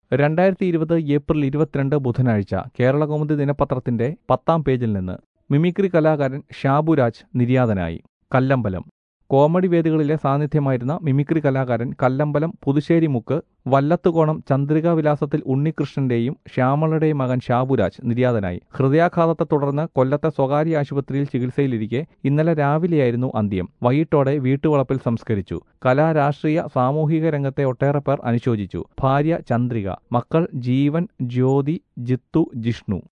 രണ്ടായിരത്തി ഇരുപത് ഏപ്രിൽ ഇരുപത്തിരണ്ട് ബുധനാഴ്ച കേരളകൗമുദി ദിനപത്രത്തിന്റെ പത്താം പേജിൽ നിന്ന് മിമിക്രി കലാകാരൻ ഷാബുരാജ് നിര്യാതനായി കല്ലമ്പലം കോമഡി വേദികളിലെ സാന്നിധ്യമായിരുന്ന മിമിക്രി കലാകാരൻ കല്ലമ്പലം പുതുശ്ശേരി മുക്ക് വല്ലത്തുകോണം ചന്ദ്രികാ വിലാസത്തിൽ ഉണ്ണികൃഷ്ണന്റെയും ശ്യാമളയുടെയും മകൻ ഷാബുരാജ് നിര്യാതനായി ഹൃദയാഘാതത്തെ തുടർന്ന് കൊല്ലത്തെ സ്വകാര്യ ആശുപത്രിയിൽ ചികിത്സയിലിരിക്കെ ഇന്നലെ രാവിലെയായിരുന്നു അന്ത്യം വൈകിട്ടോടെ വീട്ടുവളപ്പിൽ സംസ്കരിച്ചു കലാ രാഷ്ട്രീയ സാമൂഹിക രംഗത്തെ ഒട്ടേറെ പേർ അനുശോചിച്ചു ഭാര്യ ചന്ദ്രിക മക്കൾ ജീവൻ ജ്യോതി ജിത്തു ജിഷ്ണു